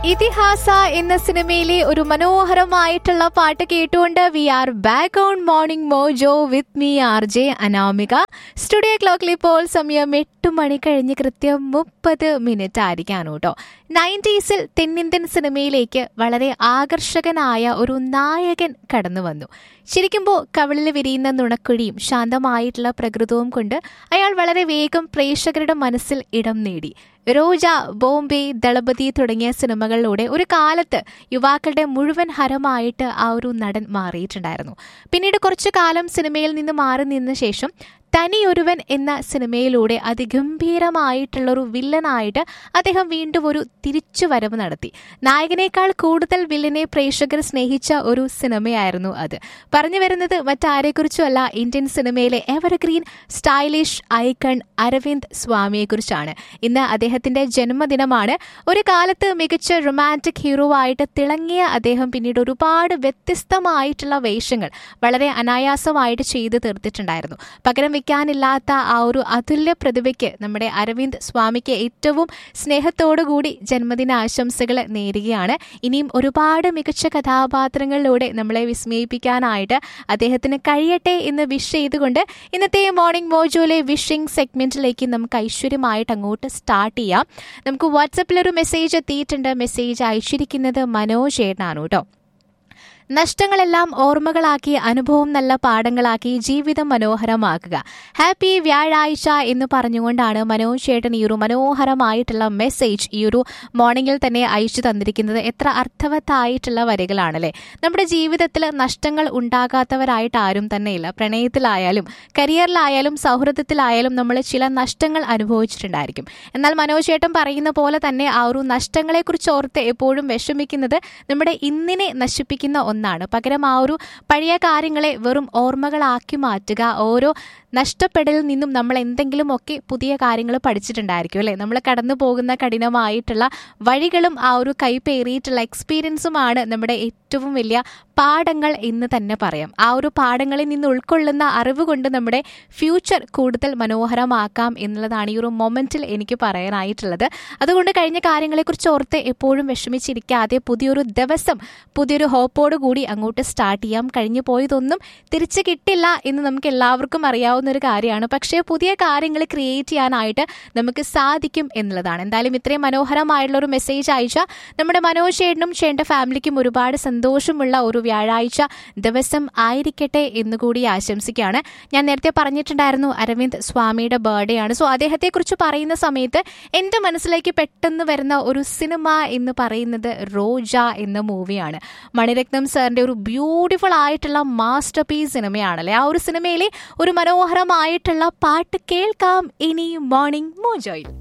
ഇതിഹാസ എന്ന സിനിമയിലെ ഒരു മനോഹരമായിട്ടുള്ള പാട്ട് കേട്ടുകൊണ്ട് we are back on morning mojo with me R J Anamika studio ക്ലോക്കിൽ ഇപ്പോൾ സമയം എട്ട് മണി കഴിഞ്ഞ് കൃത്യം മുപ്പത് മിനിറ്റ് ആയിരിക്കാണ് കേട്ടോ നയൻറ്റീസിൽ തെന്നിന്ത്യൻ സിനിമയിലേക്ക് വളരെ ആകർഷകനായ ഒരു നായകൻ കടന്നു വന്നു ശരിക്കുമ്പോൾ കവിളിൽ വിരിയുന്ന നുണക്കുഴിയും ശാന്തമായിട്ടുള്ള പ്രകൃതവും കൊണ്ട് അയാൾ വളരെ വേഗം പ്രേക്ഷകരുടെ മനസ്സിൽ ഇടം നേടി റോജ ബോംബെ ദളപതി തുടങ്ങിയ സിനിമകളിലൂടെ ഒരു കാലത്ത് യുവാക്കളുടെ മുഴുവൻ ഹരമായിട്ട് ആ ഒരു നടൻ മാറിയിട്ടുണ്ടായിരുന്നു പിന്നീട് കുറച്ചു കാലം സിനിമയിൽ നിന്ന് മാറി നിന്ന ശേഷം തനിയൊരുവൻ എന്ന സിനിമയിലൂടെ അതിഗംഭീരമായിട്ടുള്ള ഒരു വില്ലനായിട്ട് അദ്ദേഹം വീണ്ടും ഒരു തിരിച്ചുവരവ് നടത്തി നായകനേക്കാൾ കൂടുതൽ വില്ലനെ പ്രേക്ഷകർ സ്നേഹിച്ച ഒരു സിനിമയായിരുന്നു അത് പറഞ്ഞു വരുന്നത് മറ്റാരെക്കുറിച്ചുമല്ല ഇന്ത്യൻ സിനിമയിലെ എവർഗ്രീൻ സ്റ്റൈലിഷ് ഐക്കൺ അരവിന്ദ് സ്വാമിയെക്കുറിച്ചാണ് ഇന്ന് അദ്ദേഹത്തിന്റെ ജന്മദിനമാണ് ഒരു കാലത്ത് മികച്ച റൊമാൻറ്റിക് ഹീറോ ആയിട്ട് തിളങ്ങിയ അദ്ദേഹം പിന്നീട് ഒരുപാട് വ്യത്യസ്തമായിട്ടുള്ള വേഷങ്ങൾ വളരെ അനായാസമായിട്ട് ചെയ്തു തീർത്തിട്ടുണ്ടായിരുന്നു പകരം വെക്കാനില്ലാത്ത ആ ഒരു അതുല്യ പ്രതിഭയ്ക്ക് നമ്മുടെ അരവിന്ദ് സ്വാമിക്ക് ഏറ്റവും സ്നേഹത്തോടുകൂടി ജന്മദിന ആശംസകൾ നേരുകയാണ് ഇനിയും ഒരുപാട് മികച്ച കഥാപാത്രങ്ങളിലൂടെ നമ്മളെ വിസ്മയിപ്പിക്കാനായിട്ട് അദ്ദേഹത്തിന് കഴിയട്ടെ എന്ന് വിഷ് ചെയ്തുകൊണ്ട് ഇന്നത്തെ മോർണിംഗ് മോജോയിലെ വിഷിംഗ് സെഗ്മെന്റിലേക്ക് നമുക്ക് ഐശ്വര്യമായിട്ട് അങ്ങോട്ട് സ്റ്റാർട്ട് ചെയ്യാം നമുക്ക് വാട്സപ്പിൽ ഒരു മെസ്സേജ് എത്തിയിട്ടുണ്ട് മെസ്സേജ് അയച്ചിരിക്കുന്നത് മനോജ് ചേട്ടനാണ് കേട്ടോ നഷ്ടങ്ങളെല്ലാം ഓർമ്മകളാക്കി അനുഭവം നല്ല പാഠങ്ങളാക്കി ജീവിതം മനോഹരമാക്കുക ഹാപ്പി വ്യാഴാഴ്ച എന്ന് പറഞ്ഞുകൊണ്ടാണ് മനോജ് ചേട്ടൻ ഈ ഒരു മനോഹരമായിട്ടുള്ള മെസ്സേജ് ഈ ഒരു മോർണിംഗിൽ തന്നെ അയച്ചു തന്നിരിക്കുന്നത് എത്ര അർത്ഥവത്തായിട്ടുള്ള വരികളാണല്ലേ നമ്മുടെ ജീവിതത്തിൽ നഷ്ടങ്ങൾ ഉണ്ടാകാത്തവരായിട്ട് ആരും തന്നെയില്ല പ്രണയത്തിലായാലും കരിയറിലായാലും സൗഹൃദത്തിലായാലും നമ്മൾ ചില നഷ്ടങ്ങൾ അനുഭവിച്ചിട്ടുണ്ടായിരിക്കും എന്നാൽ മനോജ് ചേട്ടൻ പറയുന്ന പോലെ തന്നെ ആ ഒരു നഷ്ടങ്ങളെക്കുറിച്ച് ഓർത്ത് എപ്പോഴും വിഷമിക്കുന്നത് നമ്മുടെ ഇന്നിനെ നശിപ്പിക്കുന്ന ഒന്നാണ് പകരം ആ ഒരു പഴയ കാര്യങ്ങളെ വെറും ഓർമ്മകളാക്കി മാറ്റുക ഓരോ നഷ്ടപ്പെടലിൽ നിന്നും നമ്മൾ എന്തെങ്കിലുമൊക്കെ പുതിയ കാര്യങ്ങൾ പഠിച്ചിട്ടുണ്ടായിരിക്കും അല്ലേ നമ്മൾ കടന്നു പോകുന്ന കഠിനമായിട്ടുള്ള വഴികളും ആ ഒരു കൈപ്പേറിയിട്ടുള്ള എക്സ്പീരിയൻസുമാണ് നമ്മുടെ ഏറ്റവും വലിയ പാഠങ്ങൾ എന്ന് തന്നെ പറയാം ആ ഒരു പാഠങ്ങളിൽ നിന്ന് ഉൾക്കൊള്ളുന്ന അറിവ് കൊണ്ട് നമ്മുടെ ഫ്യൂച്ചർ കൂടുതൽ മനോഹരമാക്കാം എന്നുള്ളതാണ് ഈ ഒരു മൊമെന്റിൽ എനിക്ക് പറയാനായിട്ടുള്ളത് അതുകൊണ്ട് കഴിഞ്ഞ കാര്യങ്ങളെക്കുറിച്ച് ഓർത്ത് എപ്പോഴും വിഷമിച്ചിരിക്കാതെ പുതിയൊരു ദിവസം പുതിയൊരു ഹോപ്പോട് കൂടി അങ്ങോട്ട് സ്റ്റാർട്ട് ചെയ്യാം കഴിഞ്ഞു പോയതൊന്നും തിരിച്ചു കിട്ടില്ല എന്ന് നമുക്ക് എല്ലാവർക്കും അറിയാവുന്ന ഒരു കാര്യമാണ് പക്ഷേ പുതിയ കാര്യങ്ങൾ ക്രിയേറ്റ് ചെയ്യാനായിട്ട് നമുക്ക് സാധിക്കും എന്നുള്ളതാണ് എന്തായാലും ഇത്രയും മനോഹരമായിട്ടുള്ള ഒരു മെസ്സേജ് അയച്ച നമ്മുടെ മനോജ് ചേട്ടനും ചേട്ടൻ്റെ ഫാമിലിക്കും ഒരുപാട് സന്തോഷമുള്ള ഒരു വ്യാഴാഴ്ച ദിവസം ആയിരിക്കട്ടെ എന്നുകൂടി ആശംസിക്കുകയാണ് ഞാൻ നേരത്തെ പറഞ്ഞിട്ടുണ്ടായിരുന്നു അരവിന്ദ് സ്വാമിയുടെ ബർത്ത്ഡേ ആണ് സോ അദ്ദേഹത്തെക്കുറിച്ച് പറയുന്ന സമയത്ത് എൻ്റെ മനസ്സിലേക്ക് പെട്ടെന്ന് വരുന്ന ഒരു സിനിമ എന്ന് പറയുന്നത് റോജ എന്ന മൂവിയാണ് മണിരത്നം സാറിൻ്റെ ഒരു ബ്യൂട്ടിഫുൾ ആയിട്ടുള്ള മാസ്റ്റർ പീസ് സിനിമയാണല്ലേ ആ ഒരു സിനിമയിലെ ഒരു മനോഹരമായിട്ടുള്ള പാട്ട് കേൾക്കാം ഇനി മോർണിംഗ് മോജോയിൽ